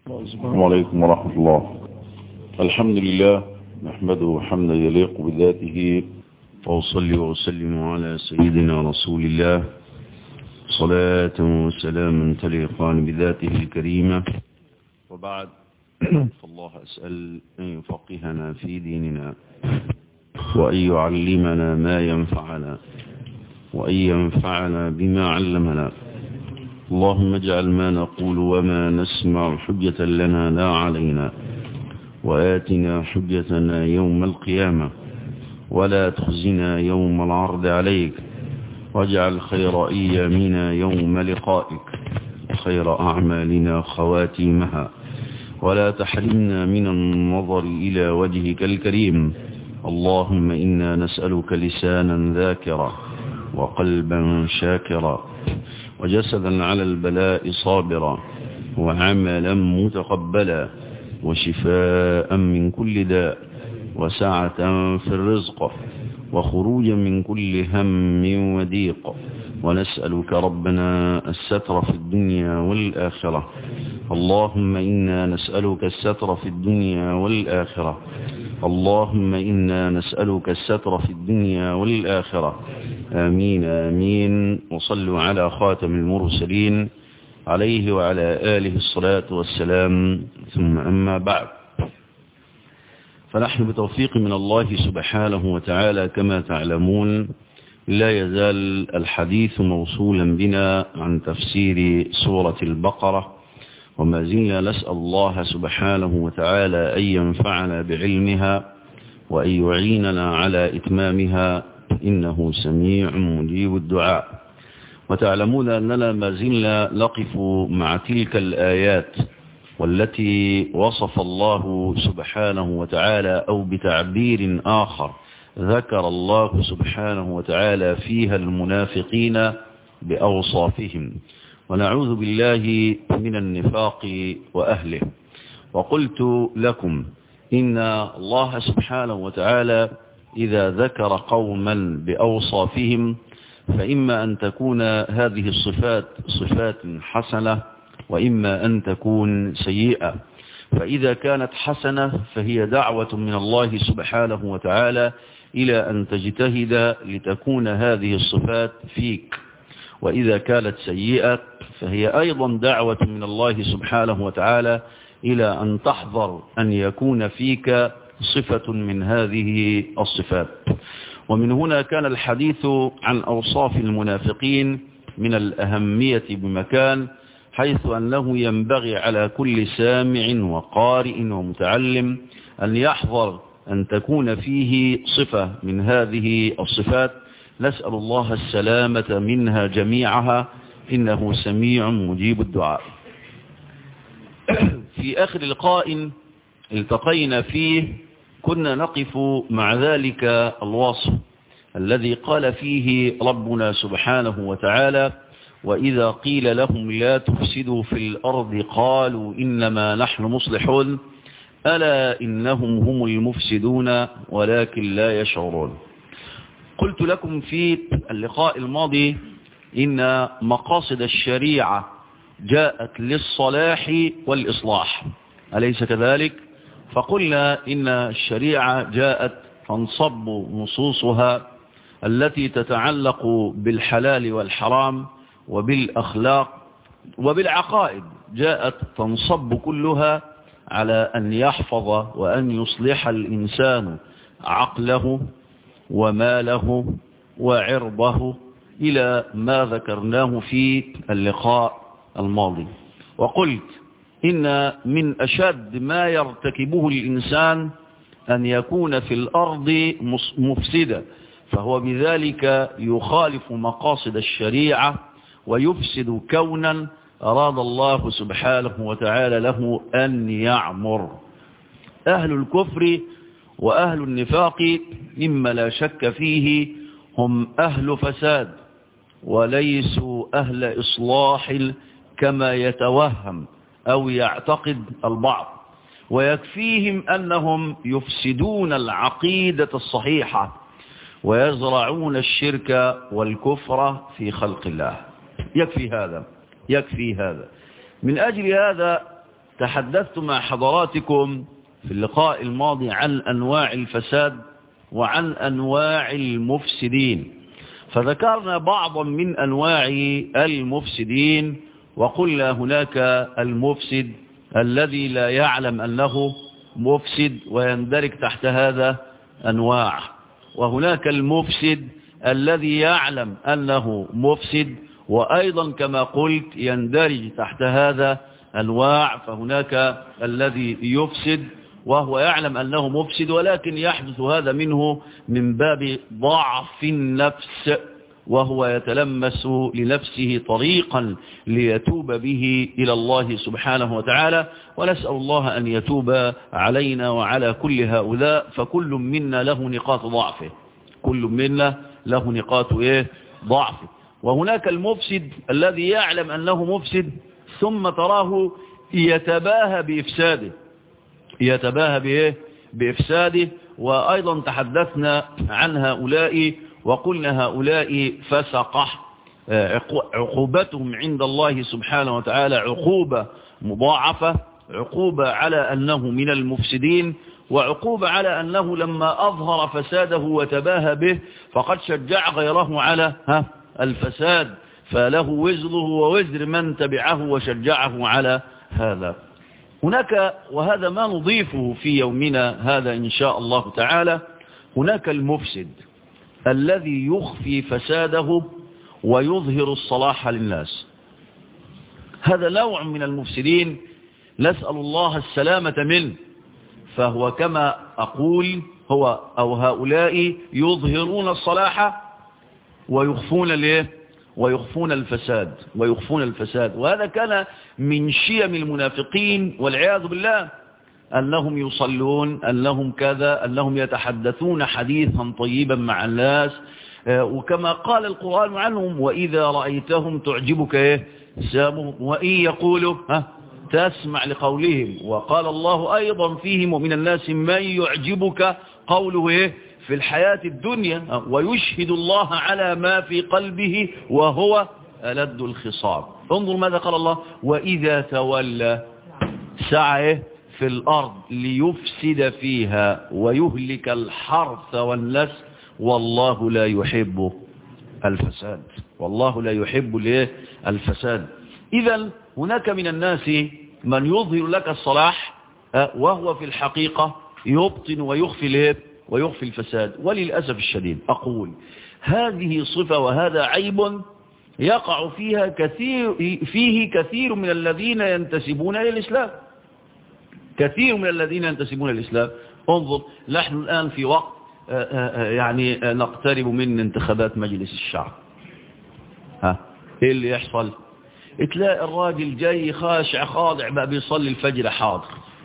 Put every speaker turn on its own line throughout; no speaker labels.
السلام عليكم ورحمة الله الحمد لله نحمده حمدا يليق بذاته وأصلي وأسلم على سيدنا رسول الله صلاة وسلاما تليقان بذاته الكريمة وبعد فالله أسأل أن يفقهنا في ديننا وأن يعلمنا ما ينفعنا وأن ينفعنا بما علمنا اللهم اجعل ما نقول وما نسمع حجة لنا لا علينا وآتنا حجتنا يوم القيامة ولا تخزنا يوم العرض عليك واجعل خير أيامنا يوم لقائك خير أعمالنا خواتيمها ولا تحرمنا من النظر إلى وجهك الكريم اللهم إنا نسألك لسانا ذاكرا وقلبا شاكرا وجسدا على البلاء صابرا وعملا متقبلا وشفاء من كل داء وسعة في الرزق وخروجا من كل هم وضيق ونسألك ربنا الستر في الدنيا والآخرة اللهم إنا نسألك الستر في الدنيا والآخرة اللهم إنا نسألك الستر في الدنيا والآخرة آمين آمين وصلوا على خاتم المرسلين عليه وعلى آله الصلاة والسلام ثم أما بعد فنحن بتوفيق من الله سبحانه وتعالى كما تعلمون لا يزال الحديث موصولا بنا عن تفسير سورة البقرة وما زلنا نسأل الله سبحانه وتعالى أن ينفعنا بعلمها وأن يعيننا على إتمامها إنه سميع مجيب الدعاء وتعلمون أننا ما زلنا نقف مع تلك الآيات والتي وصف الله سبحانه وتعالى أو بتعبير آخر ذكر الله سبحانه وتعالى فيها المنافقين بأوصافهم ونعوذ بالله من النفاق وأهله وقلت لكم إن الله سبحانه وتعالى إذا ذكر قوما بأوصافهم فإما أن تكون هذه الصفات صفات حسنة وإما أن تكون سيئة فإذا كانت حسنة فهي دعوة من الله سبحانه وتعالى إلى أن تجتهد لتكون هذه الصفات فيك وإذا كانت سيئة فهي أيضا دعوة من الله سبحانه وتعالى إلى أن تحذر أن يكون فيك صفة من هذه الصفات ومن هنا كان الحديث عن أوصاف المنافقين من الأهمية بمكان حيث أنه ينبغي على كل سامع وقارئ ومتعلم أن يحذر أن تكون فيه صفة من هذه الصفات نسأل الله السلامة منها جميعها إنه سميع مجيب الدعاء في آخر لقاء التقينا فيه كنا نقف مع ذلك الوصف الذي قال فيه ربنا سبحانه وتعالى وإذا قيل لهم لا تفسدوا في الأرض قالوا إنما نحن مصلحون ألا إنهم هم المفسدون ولكن لا يشعرون قلت لكم في اللقاء الماضي إن مقاصد الشريعة جاءت للصلاح والإصلاح أليس كذلك؟ فقلنا إن الشريعة جاءت تنصب نصوصها التي تتعلق بالحلال والحرام وبالأخلاق وبالعقائد جاءت تنصب كلها على أن يحفظ وأن يصلح الإنسان عقله وماله وعرضه إلى ما ذكرناه في اللقاء الماضي وقلت إن من أشد ما يرتكبه الإنسان أن يكون في الأرض مفسدا فهو بذلك يخالف مقاصد الشريعة ويفسد كونا أراد الله سبحانه وتعالى له أن يعمر أهل الكفر وأهل النفاق مما لا شك فيه هم أهل فساد وليسوا أهل إصلاح كما يتوهم أو يعتقد البعض ويكفيهم أنهم يفسدون العقيدة الصحيحة ويزرعون الشرك والكفر في خلق الله يكفي هذا يكفي هذا من أجل هذا تحدثت مع حضراتكم في اللقاء الماضي عن أنواع الفساد وعن أنواع المفسدين فذكرنا بعضا من أنواع المفسدين وقلنا هناك المفسد الذي لا يعلم أنه مفسد ويندرج تحت هذا أنواع وهناك المفسد الذي يعلم أنه مفسد وأيضا كما قلت يندرج تحت هذا أنواع فهناك الذي يفسد وهو يعلم أنه مفسد ولكن يحدث هذا منه من باب ضعف النفس وهو يتلمس لنفسه طريقا ليتوب به إلى الله سبحانه وتعالى ونسأل الله أن يتوب علينا وعلى كل هؤلاء فكل منا له نقاط ضعفه كل منا له نقاط إيه ضعفه وهناك المفسد الذي يعلم أنه مفسد ثم تراه يتباهى بإفساده يتباهى بإيه بإفساده وأيضا تحدثنا عن هؤلاء وقلنا هؤلاء فسقة عقوبتهم عند الله سبحانه وتعالى عقوبة مضاعفة عقوبة على أنه من المفسدين وعقوبة على أنه لما أظهر فساده وتباهى به فقد شجع غيره على ها الفساد فله وزره ووزر من تبعه وشجعه على هذا هناك وهذا ما نضيفه في يومنا هذا إن شاء الله تعالى هناك المفسد الذي يخفي فساده ويظهر الصلاح للناس هذا نوع من المفسدين نسأل الله السلامة منه فهو كما أقول هو أو هؤلاء يظهرون الصلاح ويخفون الايه ويخفون الفساد ويخفون الفساد وهذا كان من شيم المنافقين والعياذ بالله أنهم يصلون أنهم كذا أنهم يتحدثون حديثا طيبا مع الناس وكما قال القرآن عنهم وإذا رأيتهم تعجبك إيه سامهم وإن يقولوا ها تسمع لقولهم وقال الله أيضا فيهم ومن الناس من يعجبك قوله إيه في الحياة الدنيا ويشهد الله على ما في قلبه وهو ألد الخصام انظر ماذا قال الله وإذا تولى سعى في الأرض ليفسد فيها ويهلك الحرث والنسل والله لا يحب الفساد والله لا يحب الفساد إذا هناك من الناس من يظهر لك الصلاح وهو في الحقيقة يبطن ويخفي الهب ويخفي الفساد وللأسف الشديد أقول هذه صفة وهذا عيب يقع فيها كثير فيه كثير من الذين ينتسبون إلى الإسلام كثير من الذين ينتسبون إلى الإسلام انظر نحن الآن في وقت يعني نقترب من انتخابات مجلس الشعب ها ايه اللي يحصل تلاقي الراجل جاي خاشع خاضع بقى بيصلي الفجر حاضر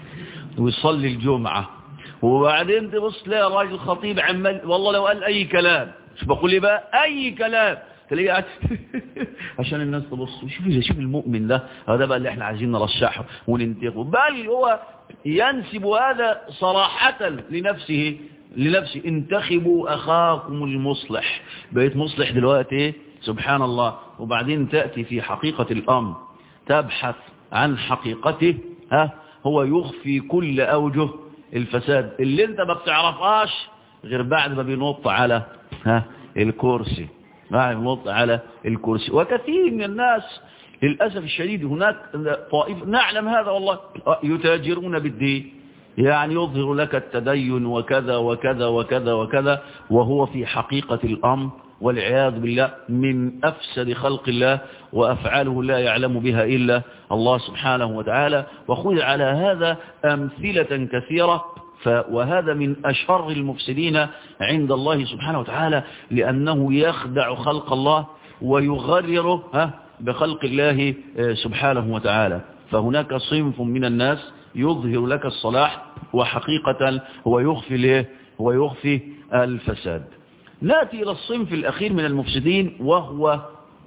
ويصلي الجمعة وبعدين تبص تلاقي الراجل خطيب عمال والله لو قال اي كلام شو بقول لي بقى اي كلام تلاقيه قاعد عشان الناس تبص شوف شوف المؤمن ده هذا بقى اللي احنا عايزين نرشحه وننتخبه بل هو ينسب هذا صراحة لنفسه لنفسه انتخبوا اخاكم المصلح بقيت مصلح دلوقتي سبحان الله وبعدين تأتي في حقيقة الامر تبحث عن حقيقته ها هو يخفي كل اوجه الفساد اللي انت ما بتعرفهاش غير بعد ما بينط على ها الكرسي بعد ما بينط على الكرسي وكثير من الناس للأسف الشديد هناك طائفة نعلم هذا والله يتاجرون بالدين يعني يظهر لك التدين وكذا وكذا وكذا وكذا وهو في حقيقة الأمر والعياذ بالله من أفسد خلق الله وأفعاله لا يعلم بها إلا الله سبحانه وتعالى وخذ على هذا أمثلة كثيرة وهذا من أشر المفسدين عند الله سبحانه وتعالى لأنه يخدع خلق الله ويغرر بخلق الله سبحانه وتعالى فهناك صنف من الناس يظهر لك الصلاح وحقيقة هو يخفي له هو يخفي الفساد نأتي إلى الصنف الأخير من المفسدين وهو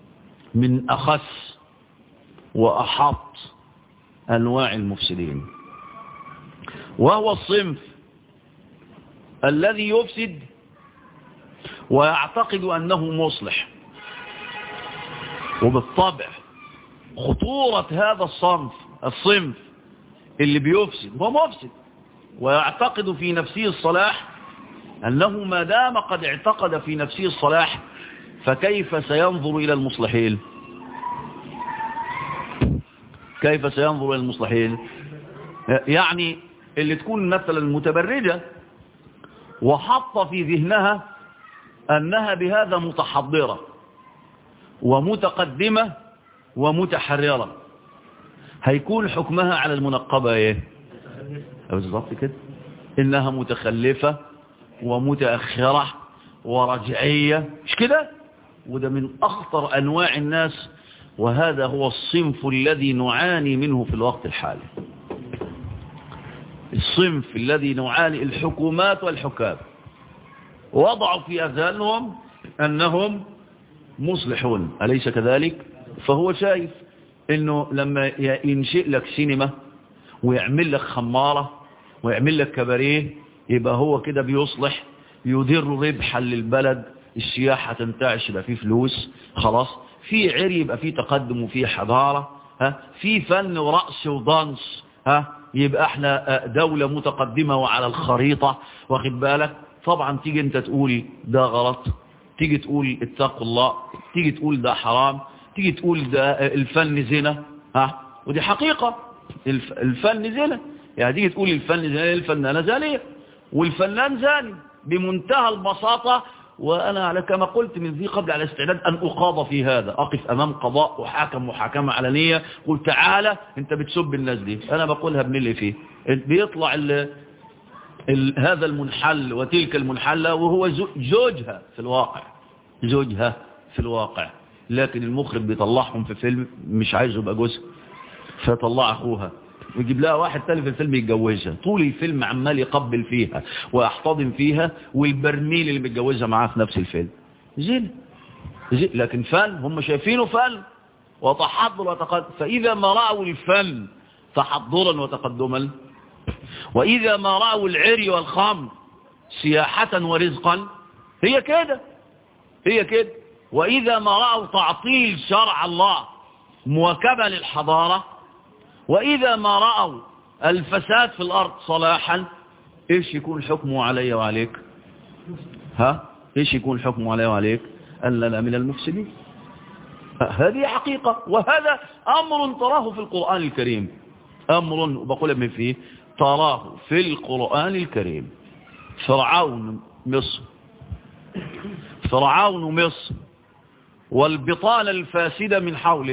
من أخس وأحط أنواع المفسدين وهو الصنف الذي يفسد ويعتقد أنه مصلح وبالطبع خطورة هذا الصنف الصنف اللي بيفسد هو مفسد ويعتقد في نفسه الصلاح أنه ما دام قد اعتقد في نفسه الصلاح فكيف سينظر إلى المصلحين كيف سينظر إلى المصلحين يعني اللي تكون مثلا متبرجة وحط في ذهنها أنها بهذا متحضرة ومتقدمة ومتحررة هيكون حكمها على المنقبة ايه بالظبط كده انها متخلفة ومتأخرة ورجعية مش كده وده من اخطر انواع الناس وهذا هو الصنف الذي نعاني منه في الوقت الحالي الصنف الذي نعاني الحكومات والحكام وضعوا في أذهانهم أنهم مصلحون أليس كذلك فهو شايف أنه لما ينشئ لك سينما ويعمل لك خمارة ويعمل لك كباريه يبقى هو كده بيصلح يدر ربحا للبلد السياحة تنتعش يبقى فيه فلوس خلاص في عري يبقى فيه تقدم وفيه حضارة ها في فن ورقص ودانس ها يبقى احنا دولة متقدمة وعلى الخريطة واخد بالك طبعا تيجي انت تقول ده غلط تيجي تقول اتقوا الله تيجي تقول ده حرام تيجي تقول ده الفن زنا ها ودي حقيقة الفن زنا يعني تيجي تقول الفن زنا الفنانة زانية والفنان زاني بمنتهى البساطة وأنا على كما قلت من ذي قبل على استعداد أن أقاضى في هذا أقف أمام قضاء وحاكم محاكمة علنية قل تعالى أنت بتسب الناس دي أنا بقولها بمن اللي فيه بيطلع ال ال هذا المنحل وتلك المنحلة وهو زوجها في الواقع زوجها في الواقع لكن المخرج بيطلعهم في فيلم مش عايزه يبقى جزء فطلع أخوها ويجيب لها واحد تاني في الفيلم يتجوزها طول الفيلم عمال يقبل فيها ويحتضن فيها والبرميل اللي متجوزها معاه في نفس الفيلم زين زين لكن فن هم شايفينه فن وتحضر وتقدم فإذا ما رأوا الفن تحضرا وتقدما وإذا ما رأوا العري والخمر سياحة ورزقا هي كده هي كده وإذا ما رأوا تعطيل شرع الله مواكبة للحضارة وإذا ما رأوا الفساد في الأرض صلاحا إيش يكون حكمه علي وعليك ها إيش يكون حكمه علي وعليك أننا من المفسدين هذه حقيقة وهذا أمر تراه في القرآن الكريم أمر وبقول من فيه تراه في القرآن الكريم فرعون مصر فرعون مصر والبطالة الفاسدة من حوله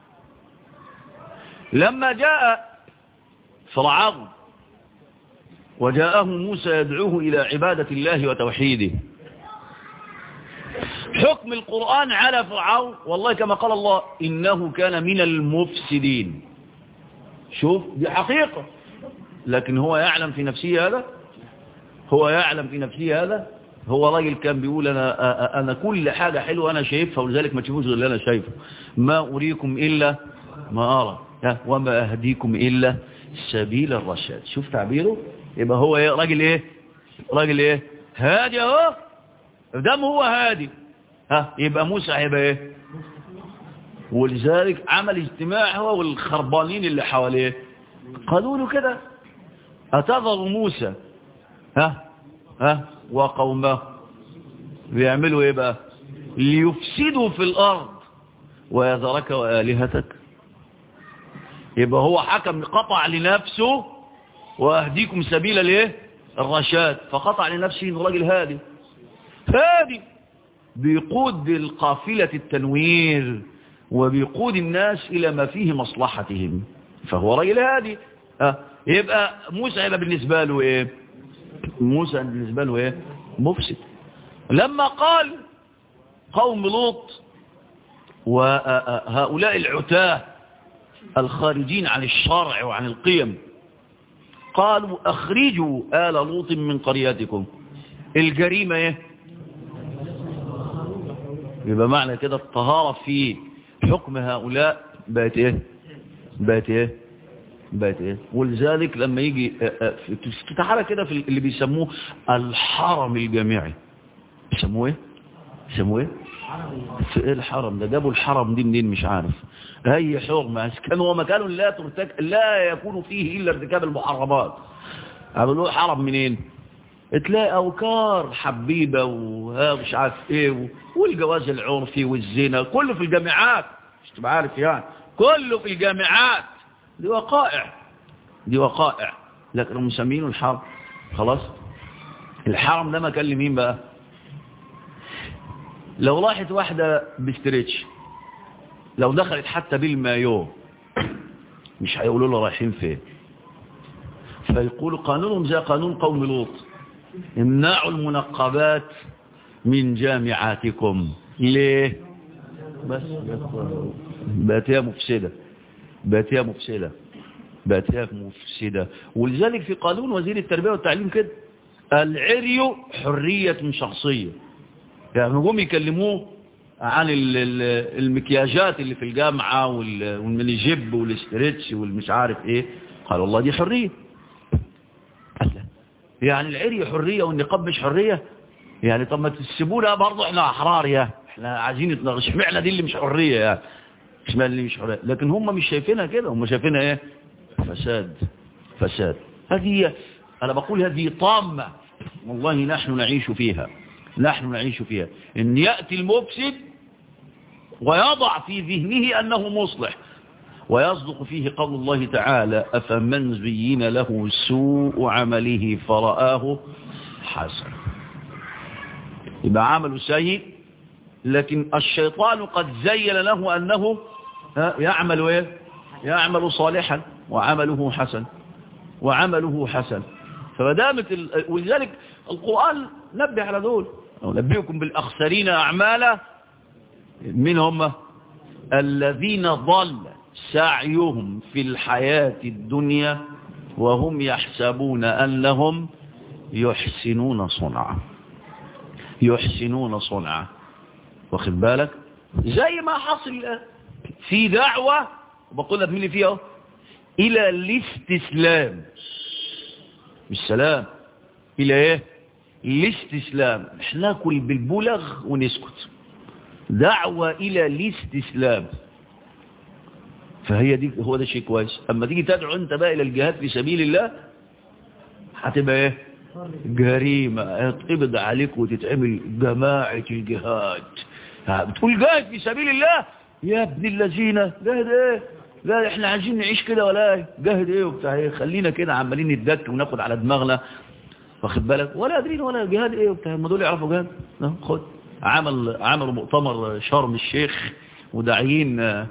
لما جاء فرعون وجاءه موسى يدعوه إلى عبادة الله وتوحيده حكم القرآن على فرعون والله كما قال الله إنه كان من المفسدين شوف دي حقيقة لكن هو يعلم في نفسه هذا هو يعلم في نفسه هذا هو راجل كان بيقول أنا, أنا كل حاجة حلوة أنا شايفها ولذلك ما تشوفوش اللي أنا شايفه ما أريكم إلا ما أرى وما أهديكم إلا سبيل الرشاد شوف تعبيره يبقى هو إيه راجل إيه راجل إيه هادي أهو دام هو هادي ها يبقى موسى هيبقى إيه ولذلك عمل اجتماع هو والخربانين اللي حواليه قالوا له كده أتذر موسى ها ها وقومه بيعملوا ايه بقى ليفسدوا في الارض ويذرك والهتك يبقى هو حكم قطع لنفسه واهديكم سبيل الايه الرشاد فقطع لنفسه انه راجل هادي هادي بيقود القافلة التنوير وبيقود الناس الى ما فيه مصلحتهم فهو راجل هادي ها يبقى موسى يبقى بالنسبة له ايه موسى بالنسبة له ايه مفسد لما قال قوم لوط وهؤلاء العتاه الخارجين عن الشرع وعن القيم قالوا اخرجوا آل لوط من قرياتكم الجريمة ايه يبقى معنى كده الطهارة في حكم هؤلاء بقت ايه بقت ايه بقت ايه ولذلك لما يجي تتحرك كده في اللي بيسموه الحرم الجامعي بيسموه ايه بيسموه ايه في ايه الحرم ده جابوا الحرم دي منين مش عارف هي حرمة كان هو مكان لا ترتك لا يكون فيه الا ارتكاب المحرمات عملوه حرم منين تلاقي اوكار حبيبة ومش عارف ايه والجواز العرفي والزنا كله في الجامعات مش تبقى عارف يعني كله في الجامعات دي وقائع دي وقائع لكن هم مسمينه الحرم خلاص الحرم ده مكان لمين بقى لو راحت واحدة بستريتش لو دخلت حتى بالمايو مش هيقولوا له رايحين فين فيقولوا قانونهم زي قانون قوم لوط امنعوا المنقبات من جامعاتكم ليه بس بقت هي مفسدة بقت هي مفسدة بقت هي مفسدة ولذلك في قانون وزير التربية والتعليم كده العري حرية شخصية يعني هم يكلموه عن المكياجات اللي في الجامعة والمنجب والاستريتش والمش عارف ايه قال والله دي حرية يعني العري حرية والنقاب مش حرية يعني طب ما تسيبونا برضه احنا احرار يا احنا عايزين نتناقش اشمعنى دي اللي مش حرية يعني اشمعنى اللي مش حرية لكن هم مش شايفينها كده هم شايفينها ايه فساد فساد هذه انا بقول هذه طامة والله نحن نعيش فيها نحن نعيش فيها ان يأتي المفسد ويضع في ذهنه انه مصلح ويصدق فيه قول الله تعالى أفمن زين له سوء عمله فرآه حسن يبقى عمله سيء لكن الشيطان قد زين له أنه يعمل ايه يعمل صالحا وعمله حسن وعمله حسن فمدامت ال... ولذلك القرآن نبه على دول أو نبئكم بالأخسرين أعمالا من هم الذين ضل سعيهم في الحياة الدنيا وهم يحسبون أنهم يحسنون صنعا يحسنون صنعا واخد بالك زي ما حصل الآن في دعوة وبقول لك مين اللي فيها إلى الاستسلام بالسلام إلى إيه الاستسلام احنا ناكل بالبلغ ونسكت دعوة إلى الاستسلام فهي دي هو ده شيء كويس اما تيجي تدعو انت بقى الى الجهاد في سبيل الله هتبقى ايه جريمة يتقبض عليك وتتعمل جماعة الجهاد بتقول جاهد في سبيل الله يا ابن الذين جاهد ايه لا احنا عايزين نعيش كده ولا ايه جاهد ايه وبتاع ايه خلينا كده عمالين نتدك وناخد على دماغنا واخد بالك ولا قادرين ولا جهاد ايه وبتاع هم دول يعرفوا جهاد خد عمل عملوا مؤتمر شرم الشيخ وداعيين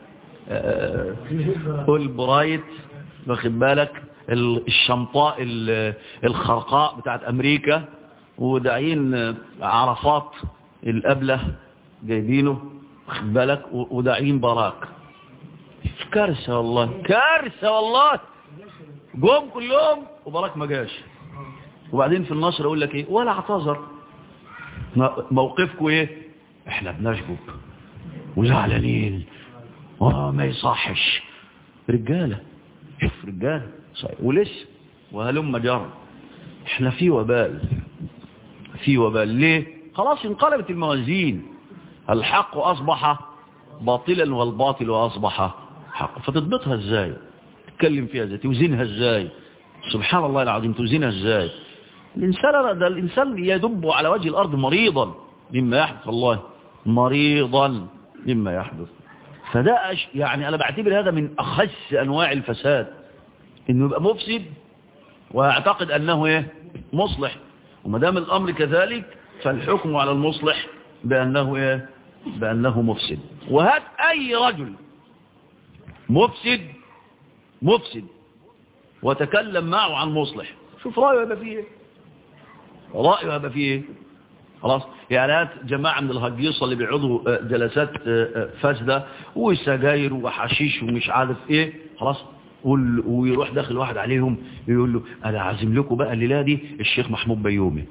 كل برايت واخد بالك الشمطاء الخرقاء بتاعت امريكا وداعين عرفات الابله جايبينه واخد بالك وداعين براك كارثه والله كارثه والله جم كلهم وبراك ما جاش وبعدين في النشر اقول لك ايه ولا اعتذر موقفكم ايه احنا بنشجب وزعلانين وما يصحش رجالة شوف رجالة صحيح ولسه وهلم جرى احنا في وبال في وبال ليه خلاص انقلبت الموازين الحق أصبح باطلا والباطل أصبح حق فتضبطها ازاي تتكلم فيها ازاي توزنها ازاي سبحان الله العظيم توزنها ازاي الإنسان ده الإنسان يدب على وجه الأرض مريضا مما يحدث الله مريضا مما يحدث فده أش... يعني أنا بعتبر هذا من أخس أنواع الفساد إنه يبقى مفسد ويعتقد أنه إيه مصلح وما دام الأمر كذلك فالحكم على المصلح بأنه إيه بأنه مفسد وهات أي رجل مفسد مفسد وتكلم معه عن مصلح شوف رأيه يبقى فيه إيه رأيه يبقى فيه إيه خلاص يعني هات جماعة من الهجيصة اللي بيقعدوا جلسات فاسدة وسجاير وحشيش ومش عارف ايه خلاص ويروح داخل واحد عليهم يقول له انا عازم لكم بقى الليله دي الشيخ محمود بيومي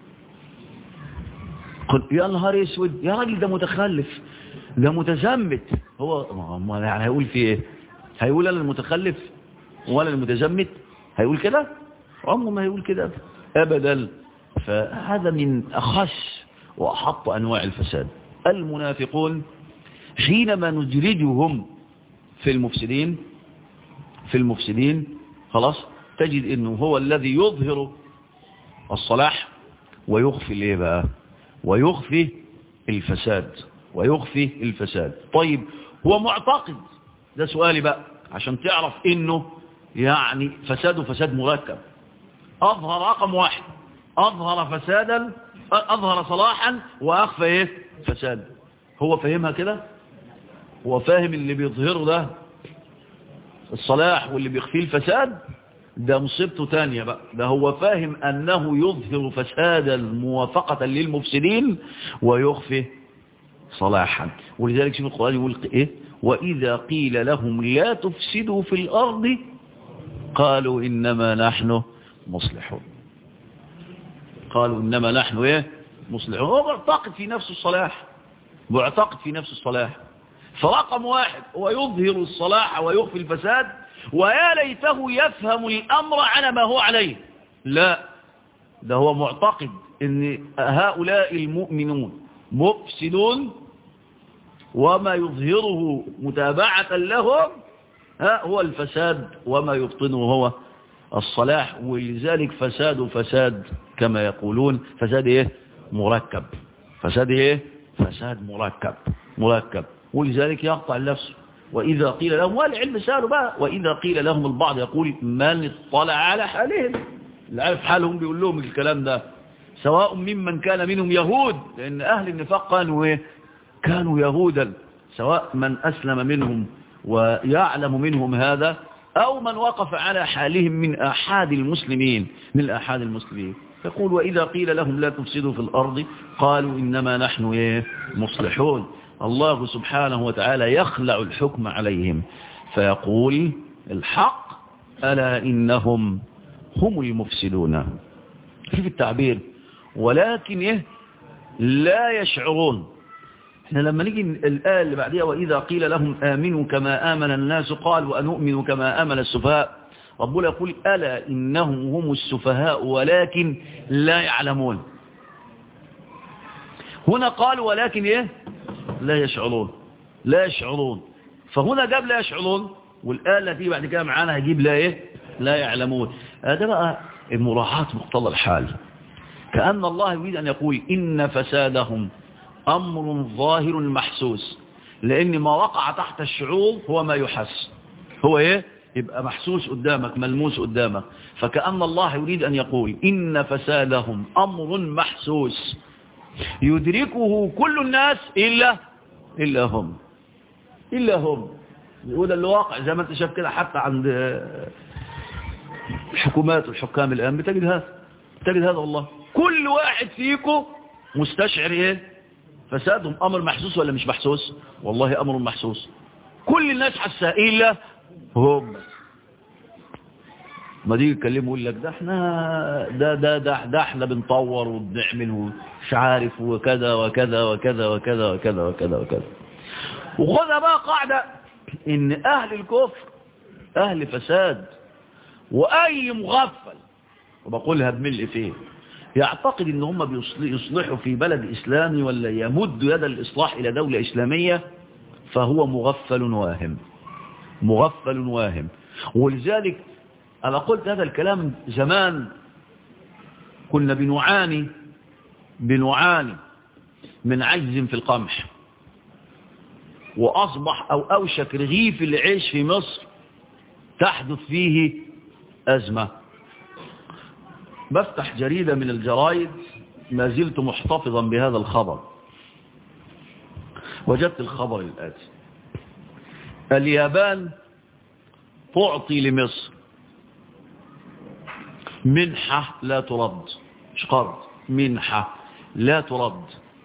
قل يا نهار اسود يا راجل ده متخلف ده متزمت هو ما يعني هيقول في ايه هيقول انا المتخلف ولا المتزمت هيقول كده عمره ما هيقول كده ابدا فهذا من اخس وأحط أنواع الفساد المنافقون حينما ندرجهم في المفسدين في المفسدين خلاص تجد انه هو الذي يظهر الصلاح ويخفي الايه بقى ويخفي الفساد ويخفي الفساد طيب هو معتقد ده سؤالي بقى عشان تعرف انه يعني فساده فساد مركب اظهر رقم واحد اظهر فسادا اظهر صلاحا واخفى ايه فساد هو فاهمها كده هو فاهم اللي بيظهره ده الصلاح واللي بيخفيه الفساد ده مصيبته تانية بقى ده هو فاهم أنه يظهر فسادا موافقة للمفسدين ويخفي صلاحا ولذلك شنو القرآن يقول إيه وإذا قيل لهم لا تفسدوا في الأرض قالوا إنما نحن مصلحون قالوا إنما نحن إيه مصلحون هو معتقد في نفس الصلاح معتقد في نفس الصلاح فرقم واحد هو يظهر الصلاح ويخفي الفساد ويا ليته يفهم الأمر على ما هو عليه لا ده هو معتقد ان هؤلاء المؤمنون مفسدون وما يظهره متابعة لهم ها هو الفساد وما يبطنه هو الصلاح ولذلك فساد فساد كما يقولون فساد ايه مركب فساد ايه فساد مركب مركب ولذلك يقطع النفس وإذا قيل لهم والعلم سألوا بقى وإذا قيل لهم البعض يقول من اطلع على حالهم اللي عارف حالهم بيقول لهم الكلام ده سواء ممن كان منهم يهود لأن أهل النفاق كانوا إيه؟ كانوا يهودا سواء من أسلم منهم ويعلم منهم هذا أو من وقف على حالهم من أحد المسلمين من أحد المسلمين يقول وإذا قيل لهم لا تفسدوا في الأرض قالوا إنما نحن إيه؟ مصلحون الله سبحانه وتعالى يخلع الحكم عليهم فيقول الحق ألا إنهم هم المفسدون كيف التعبير ولكن إيه لا يشعرون احنا لما نيجي الآية اللي بعدها وإذا قيل لهم آمنوا كما آمن الناس قال وأنؤمن كما آمن السفهاء ربنا يقول ألا إنهم هم السفهاء ولكن لا يعلمون هنا قال ولكن إيه لا يشعرون لا يشعرون فهنا جاب لا يشعرون والآية التي بعد كده معانا هيجيب لا إيه لا يعلمون هذا بقى المراعاة مقتضى الحال كأن الله يريد أن يقول إن فسادهم أمر ظاهر محسوس لأن ما وقع تحت الشعور هو ما يحس هو إيه يبقى محسوس قدامك ملموس قدامك فكأن الله يريد أن يقول إن فسادهم أمر محسوس يدركه كل الناس إلا إلا هم إلا هم وده اللي واقع زي ما انت شايف كده حتى عند الحكومات والحكام الآن بتجد هذا بتجد هذا والله كل واحد فيكم مستشعر ايه فسادهم أمر محسوس ولا مش محسوس والله أمر محسوس كل الناس حسا إلا هم ما دي يتكلموا يقول لك ده احنا ده ده ده, ده احنا بنطور وبنعمل ومش عارف وكذا وكذا وكذا وكذا وكذا وكذا وكذا وخذها بقى قاعدة ان اهل الكفر اهل فساد واي مغفل وبقولها بملء فيه يعتقد ان هم بيصلحوا في بلد اسلامي ولا يمد يد الاصلاح الى دولة اسلامية فهو مغفل واهم مغفل واهم ولذلك أنا قلت هذا الكلام زمان كنا بنعاني بنعاني من عجز في القمح وأصبح أو أوشك رغيف العيش في مصر تحدث فيه أزمة بفتح جريدة من الجرائد ما زلت محتفظا بهذا الخبر وجدت الخبر الآتي اليابان تعطي لمصر منحة لا ترد مش قرض منحة لا ترد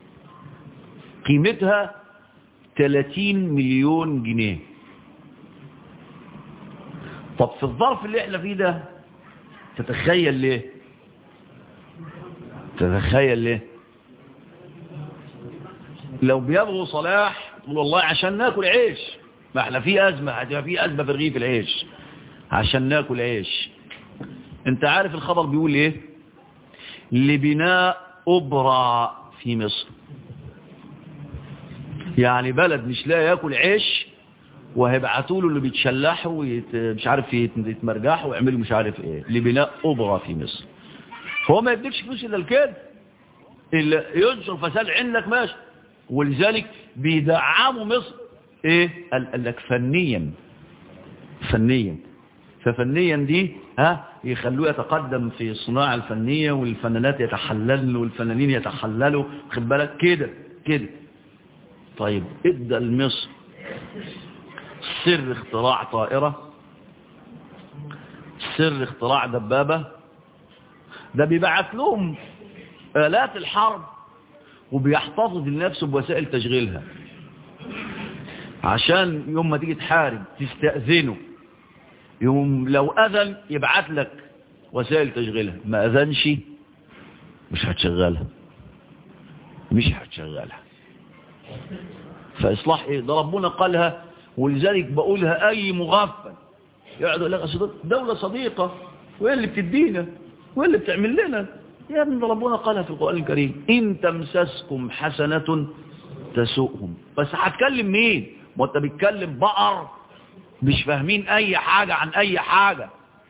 قيمتها 30 مليون جنيه طب في الظرف اللي احنا فيه ده تتخيل ليه تتخيل ليه لو بيبغوا صلاح تقول والله عشان ناكل عيش ما احنا في أزمة هتبقى في أزمة في رغيف العيش عشان ناكل عيش انت عارف الخبر بيقول ايه لبناء أبرى في مصر يعني بلد مش لاقي ياكل عيش وهيبعتوا له اللي بيتشلحوا ويت... مش عارف يت- يتمرجحوا ويعملوا مش عارف ايه لبناء أبرة في مصر هو ما يديكش فلوس الا الكده اللي ينشر فساد عندك ماشي ولذلك بيدعموا مصر ايه قال قال لك فنيا فنيا ففنيا دي ها يخلوه يتقدم في الصناعة الفنية والفنانات يتحللوا والفنانين يتحللوا خد بالك كده كده طيب ادى لمصر سر اختراع طائرة سر اختراع دبابة ده بيبعت لهم آلات الحرب وبيحتفظ لنفسه بوسائل تشغيلها عشان يوم ما تيجي تحارب تستأذنه يوم لو أذن يبعت لك وسائل تشغيلها ما أذنش مش هتشغلها مش هتشغلها فإصلاح إيه ده ربنا قالها ولذلك بقولها أي مغفل يقعد يقول لك أصل دولة صديقة وهي اللي بتدينا وهي اللي بتعمل لنا يا ابن ده ربنا قالها في القرآن الكريم إن تمسسكم حسنة تسوءهم بس هتكلم مين ما انت بتكلم بقر مش فاهمين اي حاجة عن اي حاجة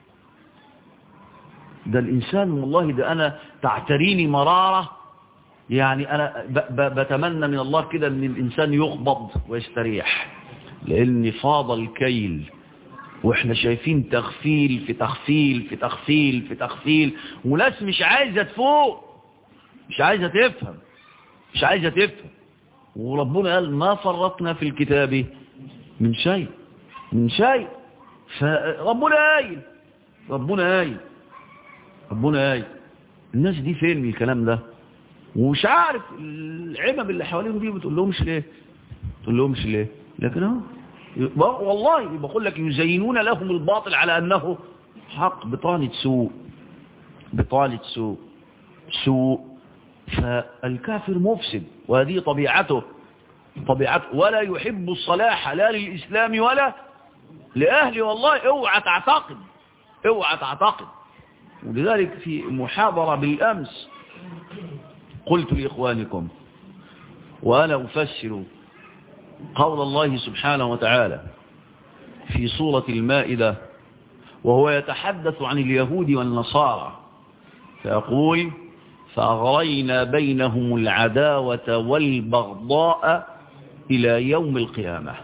ده الانسان والله ده انا تعتريني مرارة يعني انا ب ب بتمنى من الله كده ان الانسان يقبض ويستريح لان فاض الكيل واحنا شايفين تغفيل في تغفيل في تغفيل في تغفيل وناس مش عايزة تفوق مش عايزة تفهم مش عايزة تفهم وربنا قال ما فرطنا في الكتاب من شيء من شيء فربنا قايل ربنا قايل ربنا قايل الناس دي فين من الكلام ده ومش عارف العمم اللي حواليهم دي بتقول لهمش ليه تقول لهمش ليه لكن اهو والله بقول لك يزينون لهم الباطل على انه حق بطانة سوء بطانة سوء سوء فالكافر مفسد وهذه طبيعته طبيعته ولا يحب الصلاح لا للإسلام ولا لأهله والله اوعى تعتقد اوعى تعتقد ولذلك في محاضرة بالأمس قلت لإخوانكم وأنا أفسر قول الله سبحانه وتعالى في سورة المائدة وهو يتحدث عن اليهود والنصارى فيقول فأغرينا بينهم العداوة والبغضاء إلى يوم القيامة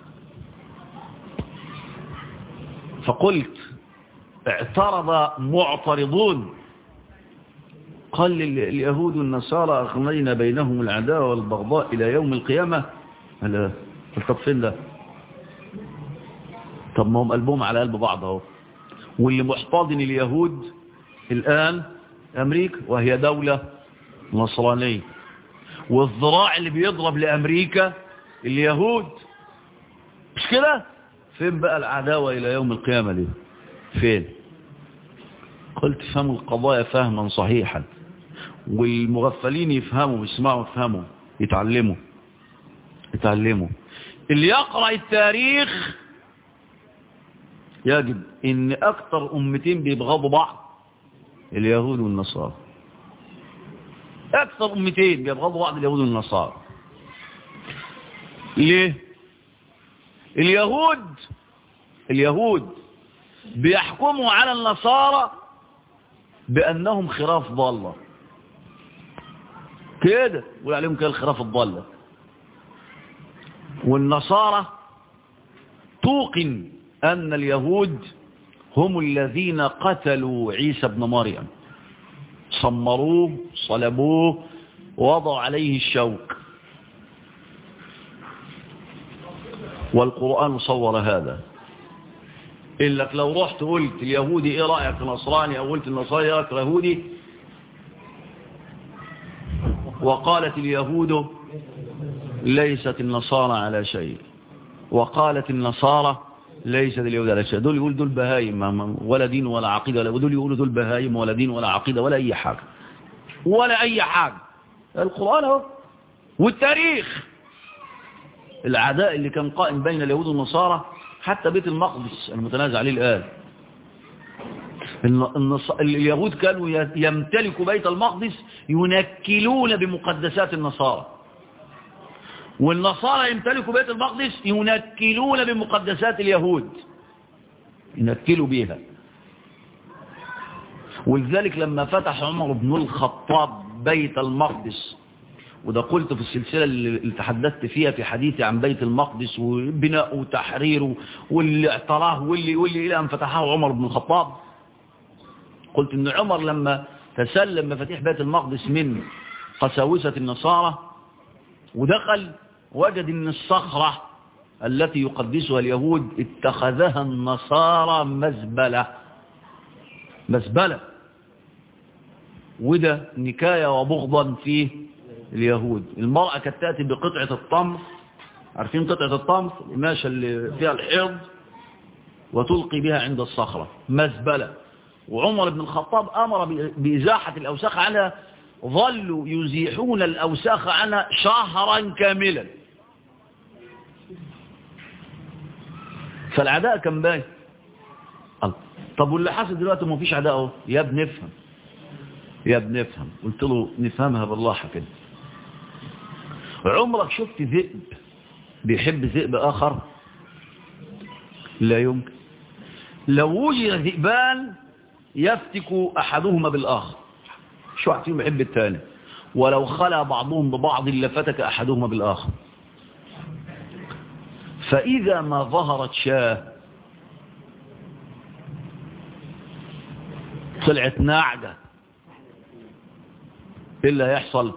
فقلت اعترض معترضون قال اليهود والنصارى أغرينا بينهم العداوة والبغضاء إلى يوم القيامة هلا طب فين ده طب ما هم قلبهم على قلب بعض اهو واللي محتضن اليهود الآن أمريكا وهي دولة نصرانية والذراع اللي بيضرب لأمريكا اليهود مش كده فين بقى العداوة إلى يوم القيامة دي فين قلت فهموا القضايا فهما صحيحا والمغفلين يفهموا يسمعوا يفهموا يتعلموا يتعلموا اللي يقرأ التاريخ يجب ان اكتر امتين بيبغضوا بعض اليهود والنصارى اكثر امتين بيبغضوا بعض اليهود والنصارى ليه اليهود اليهود بيحكموا على النصارى بانهم خراف ضاله كده يقول عليهم كده الخراف الضاله والنصارى توقن ان اليهود هم الذين قتلوا عيسى ابن مريم صمروه صلبوه ووضعوا عليه الشوك والقرآن صور هذا إلا لو رحت قلت اليهودي إيه رأيك نصراني أو قلت النصراني رأيك يهودي وقالت اليهود ليست النصارى على شيء وقالت النصارى ليس اليهود على شيء دول يقول دول بهايم ولا دين ولا عقيدة ولا ودول يقولوا دول بهايم ولا دين ولا عقيدة ولا أي حاجة ولا أي حاجة القرآن اهو والتاريخ العداء اللي كان قائم بين اليهود والنصارى حتى بيت المقدس المتنازع عليه الآن النص... اليهود كانوا يمتلكوا بيت المقدس ينكلون بمقدسات النصارى والنصارى يمتلكوا بيت المقدس ينكلون بمقدسات اليهود ينكلوا بيها ولذلك لما فتح عمر بن الخطاب بيت المقدس وده قلت في السلسلة اللي تحدثت فيها في حديثي عن بيت المقدس وبناءه وتحريره واللي اعتراه واللي, واللي إلى أن فتحه عمر بن الخطاب قلت ان عمر لما تسلم مفاتيح بيت المقدس من قساوسة النصارى ودخل وجد ان الصخرة التي يقدسها اليهود اتخذها النصارى مزبلة مزبلة وده نكاية وبغضا في اليهود المرأة كانت تأتي بقطعة الطمر عارفين قطعة الطمر القماشة اللي فيها الحيض وتلقي بها عند الصخرة مزبلة وعمر بن الخطاب أمر بإزاحة الأوساخ عنها ظلوا يزيحون الأوساخ عنها شهرا كاملا فالعداء كان باين طب واللي حصل دلوقتي ما فيش عداء اهو يا بنفهم يا بنفهم قلت له نفهمها بالراحه كده عمرك شفت ذئب بيحب ذئب آخر لا يمكن لو وجد ذئبان يفتك أحدهما بالآخر شو واحد فيهم يحب الثاني ولو خلى بعضهم ببعض لفتك أحدهما بالآخر فإذا ما ظهرت شاه طلعت ناعجة إيه اللي هيحصل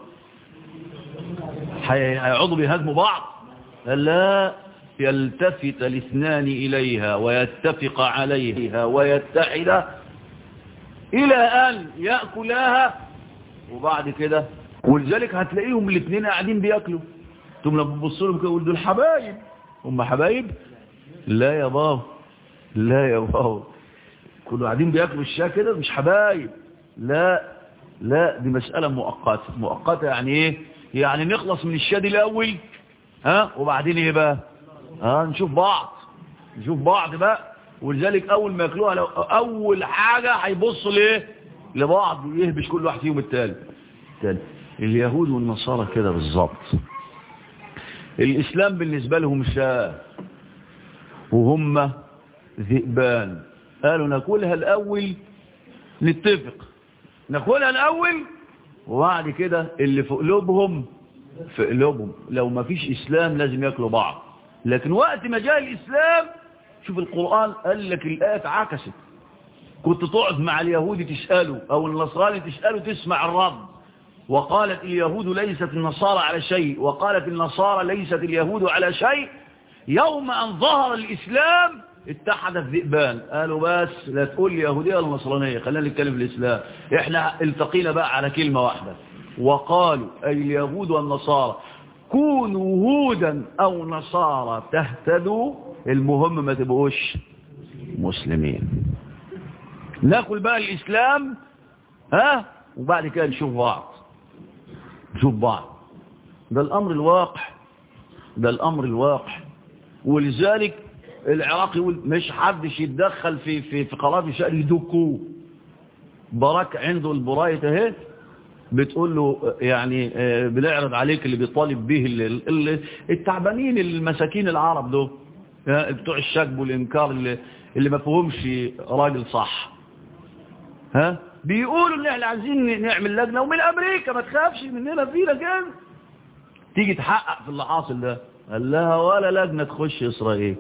هيقعدوا بيهاجموا بعض لا يلتفت الاثنان إليها ويتفق عليها ويتحد إلى أن يأكلها وبعد كده ولذلك هتلاقيهم الاثنين قاعدين بياكلوا ثم لما تبص لهم كده دول حبايب هم حبايب لا يا بابا لا يا بابا كانوا قاعدين بياكلوا الشاة كده مش حبايب لا لا دي مسألة مؤقتة مؤقتة يعني ايه يعني نخلص من الشادي الاول ها وبعدين ايه بقى ها نشوف بعض نشوف بعض بقى ولذلك اول ما ياكلوها لو اول حاجة هيبصوا لايه لبعض يهبش كل واحد فيهم التاني التاني اليهود والنصارى كده بالظبط الاسلام بالنسبة لهم شاه وهم ذئبان قالوا ناكلها الاول نتفق ناكلها الاول وبعد كده اللي في قلوبهم في قلوبهم لو ما فيش اسلام لازم ياكلوا بعض لكن وقت ما جاء الاسلام شوف القرآن قال لك الآية اتعكست كنت تقعد مع اليهود تسأله او النصراني تسأله تسمع الرد وقالت اليهود ليست النصارى على شيء وقالت النصارى ليست اليهود على شيء يوم ان ظهر الاسلام اتحد الذئبان قالوا بس لا تقول لي يهودية ولا نصرانية خلينا نتكلم في الإسلام احنا التقينا بقى على كلمة واحدة وقالوا أي اليهود والنصارى كونوا هودا أو نصارى تهتدوا المهم ما تبقوش مسلمين ناكل بقى الإسلام ها وبعد كده نشوف بعض نشوف بعض ده الأمر الواقع ده الأمر الواقع ولذلك العراق يقول مش حدش يتدخل في في في قرارات الشأن يدكوه براك عنده البراية اهي بتقول له يعني بنعرض عليك اللي بيطالب به اللي التعبانين المساكين العرب دول بتوع الشكب والانكار اللي, اللي ما فهمش راجل صح ها بيقولوا ان احنا عايزين نعمل لجنه ومن امريكا ما تخافش مننا فينا كده تيجي تحقق في اللي حاصل ده قال لها ولا لجنه تخش اسرائيل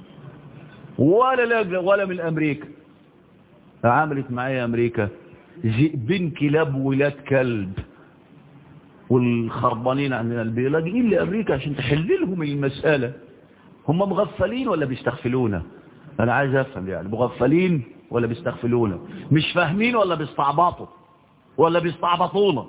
ولا لجنة ولا من أمريكا عملت معايا أمريكا ذئبين كلاب ولاد كلب والخربانين عندنا البيت لاجئين لأمريكا عشان تحل لهم المسألة هم مغفلين ولا بيستغفلونا أنا عايز أفهم يعني مغفلين ولا بيستغفلونا مش فاهمين ولا بيستعبطوا ولا بيستعبطونا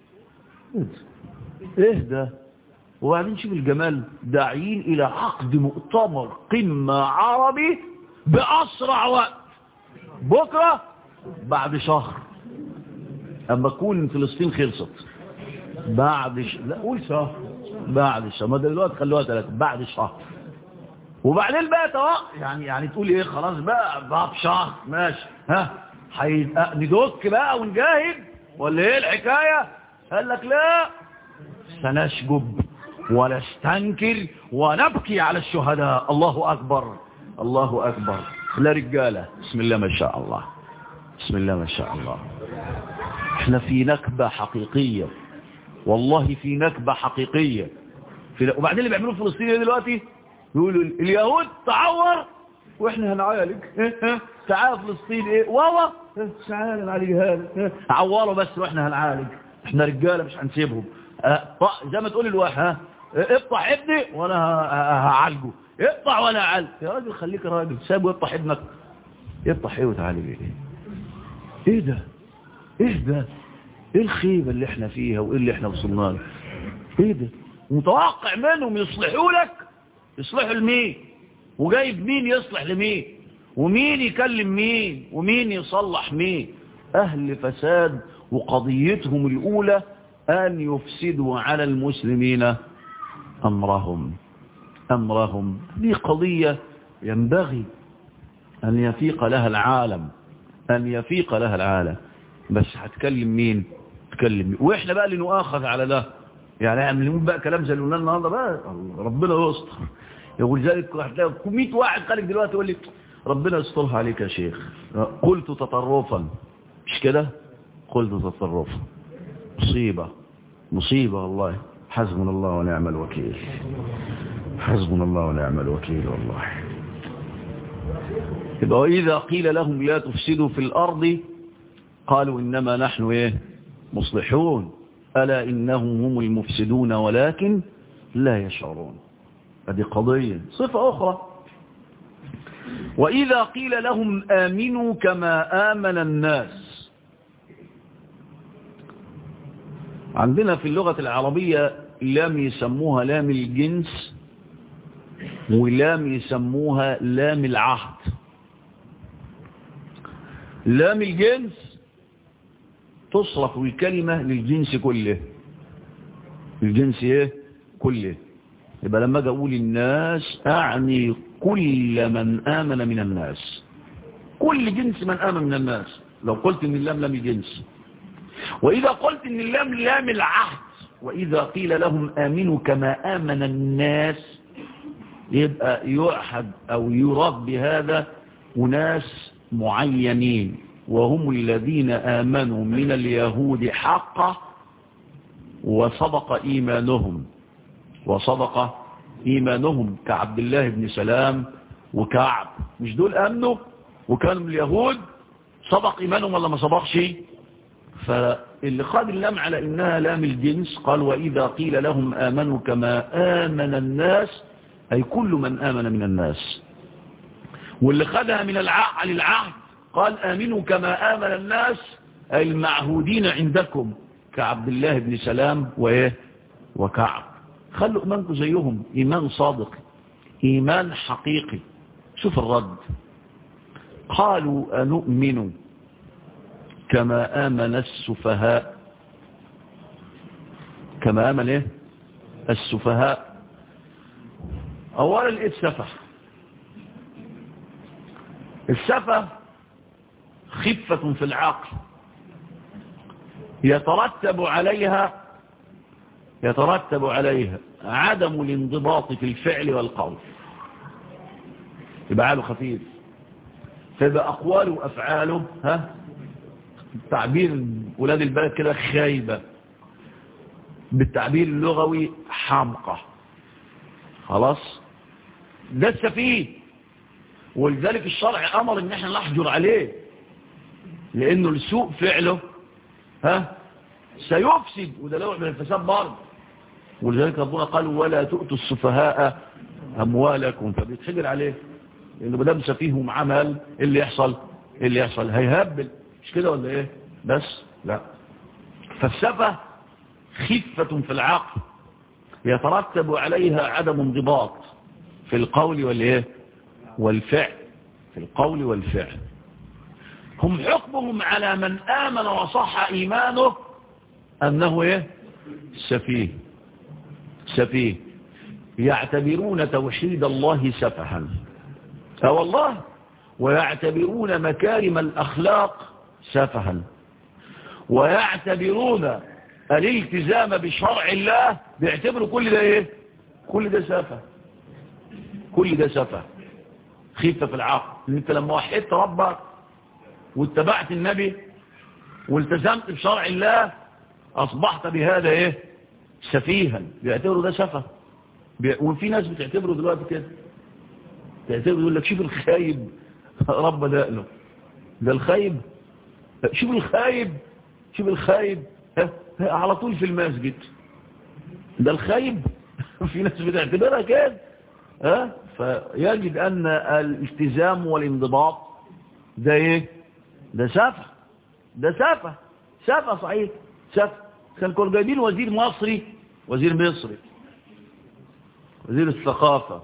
ايه ده وبعدين شوف الجمال داعين إلى عقد مؤتمر قمة عربي بأسرع وقت بكرة بعد شهر أما تكون فلسطين خلصت بعد ش... لا قول شهر بعد شهر ما دلوقتي خلوها ثلاثة بعد شهر وبعدين بقى توقع يعني يعني تقول ايه خلاص بقى بعد شهر ماشي ها حي... ندك بقى ونجاهد ولا ايه الحكاية قال لك لا سنشجب ونستنكر ونبكي على الشهداء الله أكبر الله أكبر لا رجالة بسم الله ما شاء الله بسم الله ما شاء الله احنا في نكبة حقيقية والله في نكبة حقيقية في وبعدين اللي بيعملوه في فلسطين دلوقتي يقولوا اليهود تعور واحنا هنعالج تعال فلسطين ايه واوا تعال نعالجها لك عوروا بس واحنا هنعالج احنا رجاله مش هنسيبهم زي ما تقول الواحد ها اقطع ابني وانا هعالجه اقطع وانا اعالج يا راجل خليك راجل سابه يقطع ابنك يقطع ايه وتعالج ايه ايه ده ايه ده ايه الخيبه اللي احنا فيها وايه اللي احنا وصلنا له ايه ده متوقع منهم يصلحوا لك يصلحوا لمين وجايب مين يصلح لمين ومين يكلم مين ومين يصلح مين أهل فساد وقضيتهم الأولى أن يفسدوا على المسلمين أمرهم أمرهم دي قضية ينبغي أن يفيق لها العالم أن يفيق لها العالم بس هتكلم مين تكلم مين وإحنا بقى اللي نؤاخذ على ده يعني عاملين بقى كلام زي اللي قلنا النهارده بقى ربنا يستر يقول ذلك هتلاقي 100 واحد خارج دلوقتي يقول لي ربنا يسترها عليك يا شيخ قلت تطرفا مش كده قلت تطرفا مصيبة مصيبة والله حسبنا الله ونعم الوكيل حسبنا الله ونعم الوكيل والله يبقى وإذا قيل لهم لا تفسدوا في الأرض قالوا إنما نحن إيه مصلحون ألا إنهم هم المفسدون ولكن لا يشعرون هذه قضية صفة أخرى وإذا قيل لهم آمنوا كما آمن الناس عندنا في اللغة العربية لام يسموها لام الجنس ولام يسموها لام العهد لام الجنس تصرف الكلمة للجنس كله الجنس ايه كله يبقى لما اجي اقول الناس اعني كل من امن من الناس كل جنس من امن من الناس لو قلت ان اللام لام الجنس واذا قلت ان اللام لام العهد واذا قيل لهم امنوا كما امن الناس يبقى يوحد او يراد بهذا اناس معينين وهم الذين آمنوا من اليهود حقا وصدق إيمانهم وصدق إيمانهم كعبد الله بن سلام وكعب مش دول أمنوا وكانوا اليهود صدق إيمانهم ولا ما صدقش فاللي خاد اللام على إنها لام الجنس قال وإذا قيل لهم آمنوا كما آمن الناس أي كل من آمن من الناس واللي خدها من العقل العهد قال آمنوا كما آمن الناس أي المعهودين عندكم كعبد الله بن سلام وإيه وكعب خلوا إيمانكم زيهم إيمان صادق إيمان حقيقي شوف الرد قالوا أنؤمن كما آمن السفهاء كما آمن إيه السفهاء أولا لقيت سفه السفه خفة في العقل يترتب عليها يترتب عليها عدم الانضباط في الفعل والقول يبقى عاله خفيف فيبقى أقواله وأفعاله ها تعبير ولاد البلد كده خايبة بالتعبير اللغوي حمقى خلاص ده السفيه ولذلك الشرع أمر ان احنا نحجر عليه لانه السوء فعله ها سيفسد وده نوع من الفساد برضه ولذلك ربنا قال ولا تؤتوا السفهاء اموالكم فبيتحجر عليه لانه بدل سفيهم عمل اللي يحصل اللي يحصل هيهبل مش كده ولا ايه بس لا فالسفه خفة في العقل يترتب عليها عدم انضباط في القول والايه والفعل في القول والفعل هم حكمهم على من آمن وصح إيمانه أنه إيه سفيه سفيه يعتبرون توحيد الله سفها والله ويعتبرون مكارم الأخلاق سفها ويعتبرون الالتزام بشرع الله بيعتبروا كل ده ايه كل ده سفه كل ده سفه خفة في العقل انت لما وحدت ربك واتبعت النبي والتزمت بشرع الله اصبحت بهذا ايه سفيها بيعتبروا ده سفه بي... وفي ناس بتعتبره دلوقتي كده تعتبر يقول لك شوف الخايب رب دقنه ده الخايب شوف الخايب شوف الخايب ها ها على طول في المسجد ده الخايب في ناس بتعتبرها كده ها فيجد ان الالتزام والانضباط ده ايه ده سفه ده سفه سفه صحيح سفه كان كانوا جايبين وزير مصري وزير مصري وزير الثقافة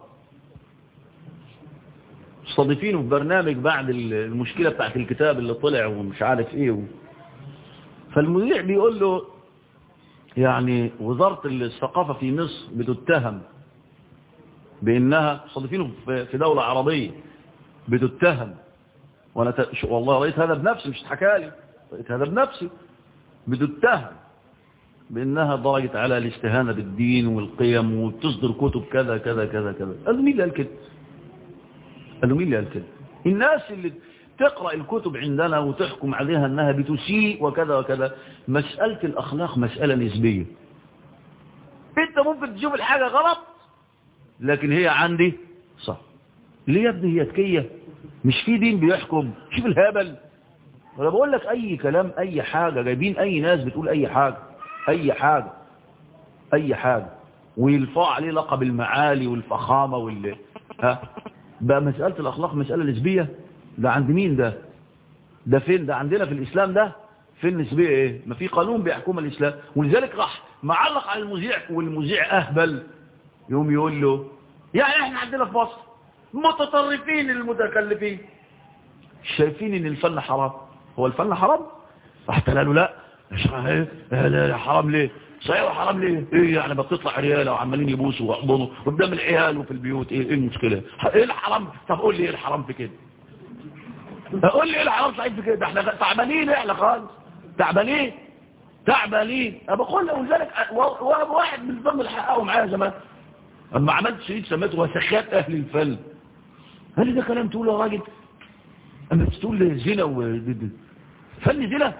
مستضيفينه في برنامج بعد المشكلة بتاعت الكتاب اللي طلع ومش عارف ايه و... فالمذيع بيقول له يعني وزارة الثقافة في مصر بتتهم بانها مستضيفينه في دولة عربية بتتهم وانا ت... والله رأيت هذا بنفسي مش اتحكالي رأيت هذا بنفسي بتتهم بانها درجت على الاستهانة بالدين والقيم وبتصدر كتب كذا كذا كذا كذا قالوا مين اللي قال كده قالوا مين اللي قال كده الناس اللي تقرأ الكتب عندنا وتحكم عليها انها بتسيء وكذا وكذا مسألة الاخلاق مسألة نسبية انت ممكن تشوف الحاجة غلط لكن هي عندي صح ليه يا ابني هي تكية مش في دين بيحكم شوف الهبل انا بقول لك اي كلام اي حاجة جايبين اي ناس بتقول اي حاجة اي حاجة اي حاجة ويلفع عليه لقب المعالي والفخامة وال ها بقى مسألة الاخلاق مسألة نسبية ده عند مين ده ده فين ده عندنا في الاسلام ده فين نسبية ايه ما في قانون بيحكم الاسلام ولذلك راح معلق على المذيع والمذيع اهبل يوم يقول له يعني احنا عندنا في مصر متطرفين المتكلفين شايفين ان الفن حرام هو الفن حرام راح قال له لا لا حرام ليه صحيح حرام ليه ايه يعني بتطلع رياله وعمالين يبوسوا ويحضنوا قدام العيال وفي البيوت ايه ايه المشكله ايه الحرام طب قول لي ايه الحرام في كده قول لي ايه الحرام صحيح في كده احنا تعبانين احنا خالص تعبانين تعبانين بقول له ولذلك واحد من ضمن الحققوا معايا زمان اما عملت شريط سميته وسخات اهل الفن قال لي ده كلام تقوله يا راجل اما تقول زنا و فن زنا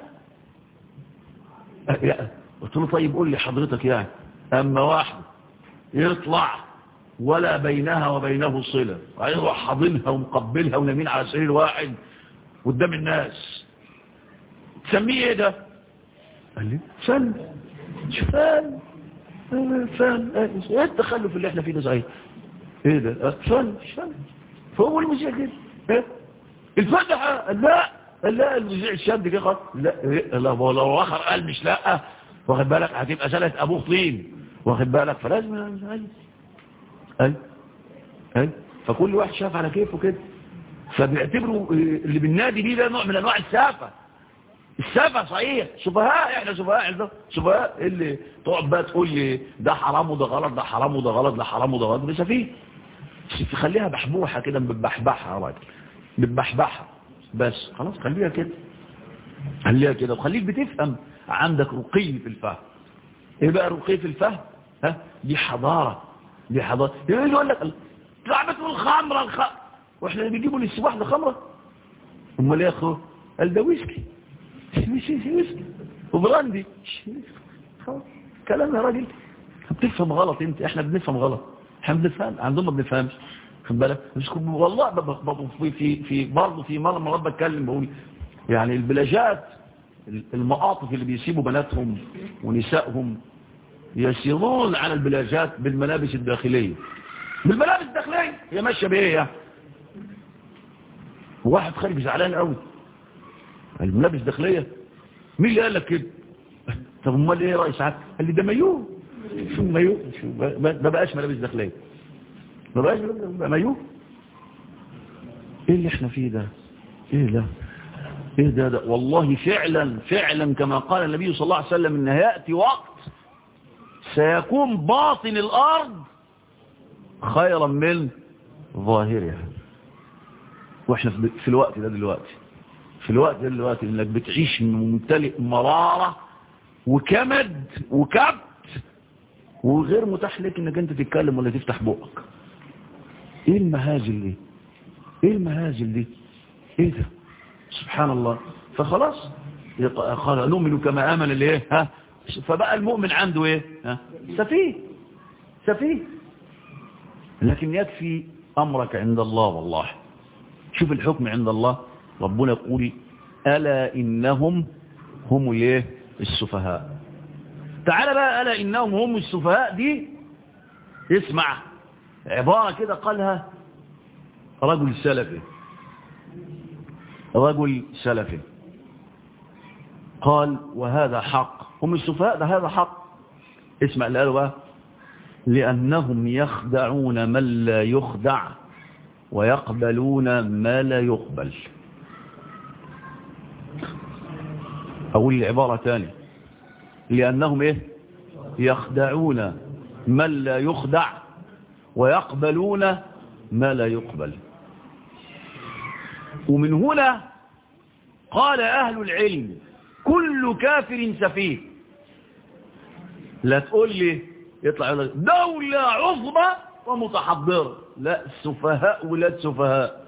قلت له طيب قول لي حضرتك يعني اما واحد يطلع ولا بينها وبينه صلة هيروح حاضنها ومقبلها ونامين على سرير واحد قدام الناس تسميه ايه ده قال لي فن فن فن ايه التخلف اللي احنا فيه ده صحيح ايه ده فن فن فهو المذيع كده ايه الفتحة لا لا المذيع الشاب كده خلاص لا لا لو اخر قال مش لا واخد بالك هتبقى سنة ابوه طين واخد بالك فلازم اي اي اي فكل واحد شاف على كيفه كده فبيعتبروا اللي بالنادي دي ده نوع من انواع السافه السافه صحيح سفهاء احنا سفهاء سفهاء اللي تقعد بقى تقول لي ده حرام وده غلط ده حرام وده غلط ده حرام وده غلط ده سفيه خليها بحبوحه كده بتبحبحها يا راجل بتبحبحها بس خلاص خليها كده خليها كده وخليك بتفهم عندك رقي في الفهم ايه بقى رقي في الفهم ها دي حضاره دي حضاره يقول لك لعبة الخمره الخ... واحنا اللي بيجيبوا للسواح ده خمره امال ايه يا اخو قال ده ويسكي ويسكي وبراندي كلام يا راجل بتفهم غلط انت احنا بنفهم غلط احنا بنفهم عندهم ما بنفهمش خد بالك والله في في في برضه في مره مرات بتكلم بقول يعني البلاجات المقاطف اللي بيسيبوا بناتهم ونسائهم يسيرون على البلاجات بالملابس الداخليه بالملابس الداخليه هي ماشيه بايه يعني واحد خارج زعلان قوي الملابس الداخليه مين اللي قال لك كده طب امال ايه راي سعادتك قال لي ده مايو شو مايو شو ما بقاش ملابس داخليه ما بقاش مايو ايه اللي احنا فيه ده ايه ده ايه ده, ده والله فعلا فعلا كما قال النبي صلى الله عليه وسلم ان ياتي وقت سيكون باطن الارض خيرا من ظاهرها واحنا في الوقت ده دلوقتي في الوقت ده دلوقتي انك بتعيش ممتلئ مرارة وكمد وكبت وغير متاح لك انك انت تتكلم ولا تفتح بقك ايه المهازل دي ايه المهازل دي ايه ده سبحان الله فخلاص قال نؤمن كما امن الايه ها فبقى المؤمن عنده ايه ها سفيه سفيه لكن يكفي امرك عند الله والله شوف الحكم عند الله ربنا يقول الا انهم هم الايه السفهاء تعال بقى الا انهم هم السفهاء دي اسمع عبارة كده قالها رجل سلفي رجل سلفي قال وهذا حق هم السفهاء ده هذا حق اسمع اللي قالوا بقى لأنهم يخدعون من لا يخدع ويقبلون ما لا يقبل أقول العبارة تاني لأنهم إيه يخدعون من لا يخدع ويقبلون ما لا يقبل ومن هنا قال أهل العلم كل كافر سفيه لا تقول لي يطلع يقول لك دولة عظمى ومتحضرة لا سفهاء ولاد سفهاء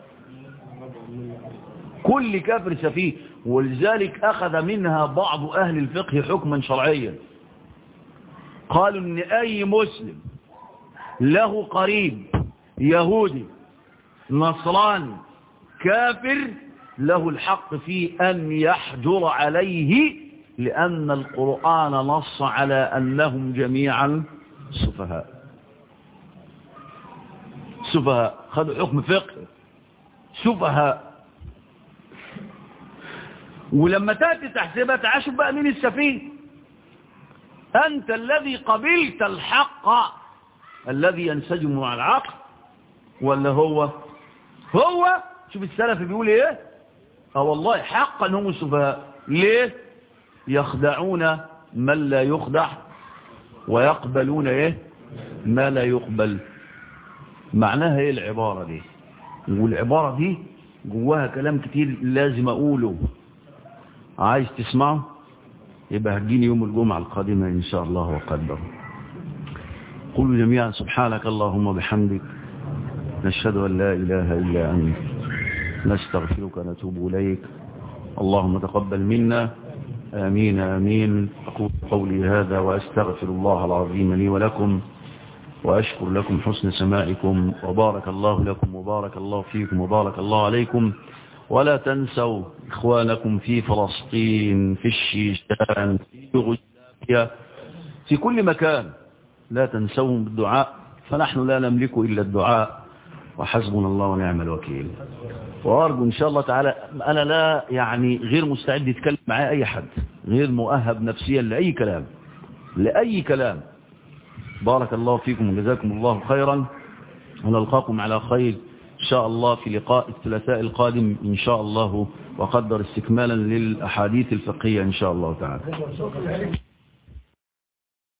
كل كافر سفيه ولذلك أخذ منها بعض أهل الفقه حكما شرعيا قالوا ان أي مسلم له قريب يهودي نصراني كافر له الحق في أن يحجر عليه لأن القرآن نص على أنهم جميعا سفهاء سفهاء خذوا حكم فقه سفهاء ولما تأتي تحسبها تعاشب بقى مين السفيه أنت الذي قبلت الحق الذي ينسجم مع العقل ولا هو هو شوف السلف بيقول ايه اه والله حقا هم السفهاء ليه يخدعون من لا يخدع ويقبلون ايه ما لا يقبل معناها ايه العبارة دي والعبارة دي جواها كلام كتير لازم اقوله عايز تسمعه يبقى هتجيني يوم الجمعة القادمة ان شاء الله وقدره قولوا جميعا سبحانك اللهم بحمدك نشهد أن لا إله إلا أنت نستغفرك ونتوب إليك اللهم تقبل منا آمين آمين أقول قولي هذا وأستغفر الله العظيم لي ولكم وأشكر لكم حسن سماعكم وبارك الله لكم وبارك الله فيكم وبارك الله عليكم ولا تنسوا إخوانكم في فلسطين في الشيشان في غزاية في كل مكان لا تنسوهم بالدعاء فنحن لا نملك إلا الدعاء وحسبنا الله ونعم الوكيل وأرجو إن شاء الله تعالى أنا لا يعني غير مستعد يتكلم معي أي حد غير مؤهب نفسيا لأي كلام لأي كلام بارك الله فيكم وجزاكم الله خيرا ونلقاكم على خير إن شاء الله في لقاء الثلاثاء القادم إن شاء الله وقدر استكمالا للأحاديث الفقهية إن شاء الله تعالى